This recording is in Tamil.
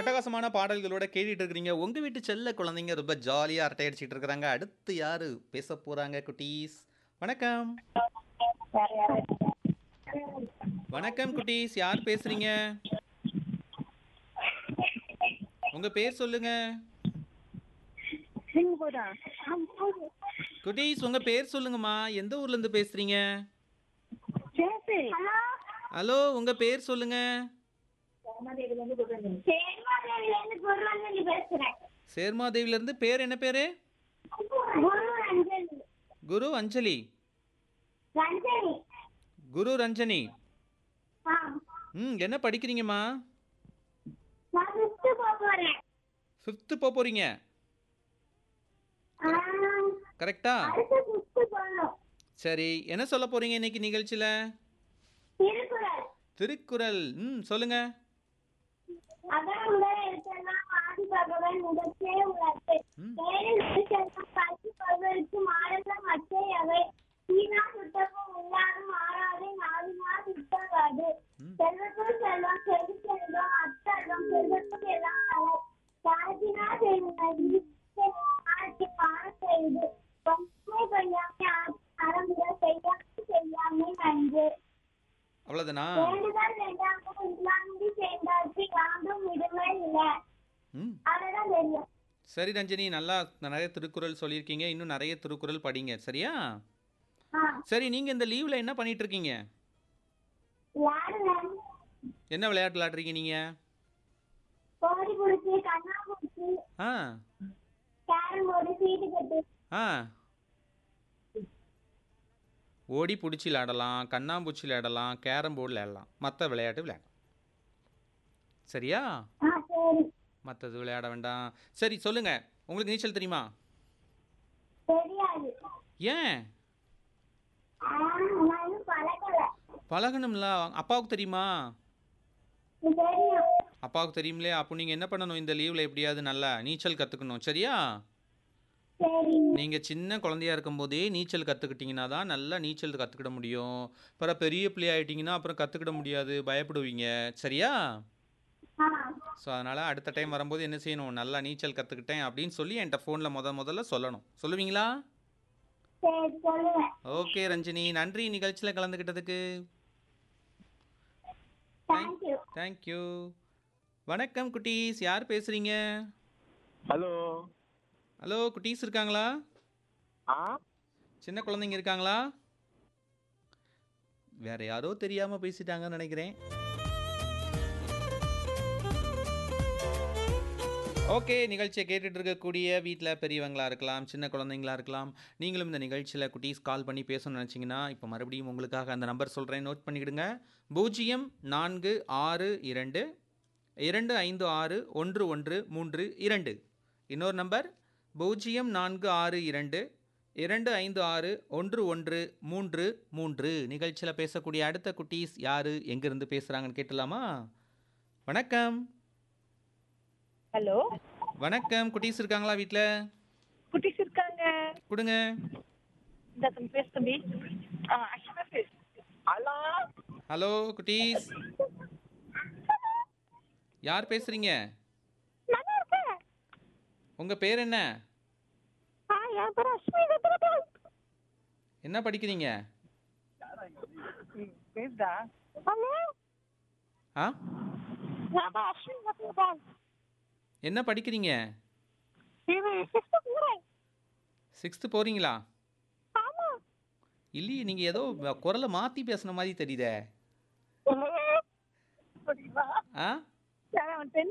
அட்டகாசமான பாடல்களோட கேட்டுட்டு இருக்கிறீங்க உங்க வீட்டு செல்ல குழந்தைங்க ரொம்ப ஜாலியா அரட்டை அடிச்சிட்டு இருக்கிறாங்க அடுத்து யாரு பேச போறாங்க குட்டீஸ் வணக்கம் வணக்கம் குட்டீஸ் யார் பேசுறீங்க உங்க பேர் சொல்லுங்க குட்டீஸ் உங்க பேர் சொல்லுங்கம்மா எந்த ஊர்ல இருந்து பேசுறீங்க ஹலோ உங்க பேர் சொல்லுங்க சேர்மாதேவில இருந்து பேர் என்ன பேரு குரு அஞ்சலி குரு ரஞ்சனி ம் என்ன படிக்கிறீங்கம்மா ஃபிஃப்த்து போக போறீங்க கரெக்டா சரி என்ன சொல்ல போறீங்க இன்னைக்கு நிகழ்ச்சியில திருக்குறள் ம் சொல்லுங்க அதான் முதல் எழுத்தெல்லாம் ஆதி பகவன் முதற்றே உலகு ம். மேலில் எழுத்தெல்லாம் கல்வி பகவருக்கு மாறெல்லாம் மற்றே அவை சீனா சுட்டமும் உள்ளாரும் மாறாதே நாவினா சுட்டவாது ம். செல்வத்துள் செல்வம் செல்வி செல்வம் அத்தல்வம் செல்வத்துள் எல்லாம் கலை காலத்தினா செய்வது ஆட்சி பாட செய்து பசுமை பெய்யாமை அறமுறை செய்யாமை செய்யாமை நன்று அவ்வளோதானா வேண்டுதல் வேண்டாமல் இல்லாமடி சேர்ந்தாச்சு யாண்டும் விடுமை இல்லை ம் அவ்வளவுதான் தெரியும் சரி ரஞ்சனி நல்லா நிறைய திருக்குறள் சொல்லியிருக்கீங்க இன்னும் நிறைய திருக்குறள் படிங்க சரியா ஆ சரி நீங்கள் இந்த லீவில் என்ன பண்ணிட்டு இருக்கீங்க விளையாடுவேன் என்ன விளையாட்டு விளையாடுறீங்க நீங்கள் கோடி பிடிச்சி கண்ணா பிடிச்சி ஆ கேரம் போர்டு சீட்டு கட்டு ஆ ஓடி பிடிச்சி விளையாடலாம் கண்ணாம்பூச்சி விளையாடலாம் கேரம் போர்டு விளையாடலாம் மற்ற விளையாட்டு விளையாடலாம் சரியா ஆ சரி மற்றது விளையாட வேண்டாம் சரி சொல்லுங்க உங்களுக்கு நீச்சல் தெரியுமா தெரியாது ஏன் ஆ, நான் இன்னும் பழக்கல பழகணும்ல அப்பாவுக்கு தெரியுமா இது தெரியும் அப்பாவுக்கு தெரியும்லே அப்போ நீங்கள் என்ன பண்ணணும் இந்த லீவில் எப்படியாவது நல்லா நீச்சல் கற்றுக்கணும் சரியா சரி நீங்கள் சின்ன குழந்தையா இருக்கும்போதே நீச்சல் கற்றுக்கிட்டிங்கன்னா தான் நல்லா நீச்சல் கற்றுக்கிட முடியும் அப்புறம் பெரிய பிள்ளை ஆகிட்டிங்கன்னா அப்புறம் கற்றுக்கிட முடியாது பயப்படுவீங்க சரியா ஆ ஸோ அதனால் அடுத்த டைம் வரும்போது என்ன செய்யணும் நல்லா நீச்சல் கற்றுக்கிட்டேன் அப்படின்னு சொல்லி என்கிட்ட ஃபோனில் முத முதல்ல சொல்லணும் சொல்லுவீங்களா சரி சொல்லுவேன் ஓகே ரஞ்சினி நன்றி நிகழ்ச்சியில் கலந்துக்கிட்டதுக்கு தேங்க்யூ தேங்க்யூ வணக்கம் குட்டீஸ் யார் பேசுகிறீங்க ஹலோ ஹலோ குட்டீஸ் இருக்காங்களா ஆ சின்ன குழந்தைங்க இருக்காங்களா வேற யாரோ தெரியாம பேசிட்டாங்கன்னு நினைக்கிறேன் ஓகே நிகழ்ச்சியை கேட்டுட்டு இருக்கக்கூடிய வீட்டில் பெரியவங்களா இருக்கலாம் சின்ன குழந்தைங்களா இருக்கலாம் நீங்களும் இந்த நிகழ்ச்சியில் குட்டீஸ் கால் பண்ணி பேசணும்னு நினச்சிங்கன்னா இப்போ மறுபடியும் உங்களுக்காக அந்த நம்பர் சொல்கிறேன் நோட் பண்ணிக்கிடுங்க பூஜ்ஜியம் நான்கு ஆறு இரண்டு இரண்டு ஐந்து ஆறு ஒன்று ஒன்று மூன்று இரண்டு இன்னொரு நம்பர் பூஜ்ஜியம் நான்கு ஆறு இரண்டு இரண்டு ஐந்து ஆறு ஒன்று ஒன்று மூன்று மூன்று நிகழ்ச்சியில் பேசக்கூடிய அடுத்த குட்டீஸ் யார் எங்கேருந்து பேசுகிறாங்கன்னு கேட்டலாமா வணக்கம் ஹலோ வணக்கம் குட்டீஸ் இருக்காங்களா வீட்டில் குட்டீஸ் இருக்காங்க கொடுங்க இந்த தம்பி பேசு தம்பி ஆ அக்ஷனா பேசு ஹலோ ஹலோ குட்டீஸ் யார் பேசுகிறீங்க நல்லா இருக்கேன் உங்கள் பேர் என்ன ஆ என் பேர் அஸ்மி ரத்னபால் என்ன படிக்கிறீங்க பேசுதா ஹலோ ஆ என் பேர் அஸ்மி ரத்னபால் என்ன படிக்கிறீங்க இது சிக்ஸ்த்து போகிறேன் சிக்ஸ்த்து போகிறீங்களா ஆமா இல்லையே நீங்கள் ஏதோ குரலை மாற்றி பேசுன மாதிரி தெரியுதே அப்படிங்களா ஆ சரி அவன் டென்த்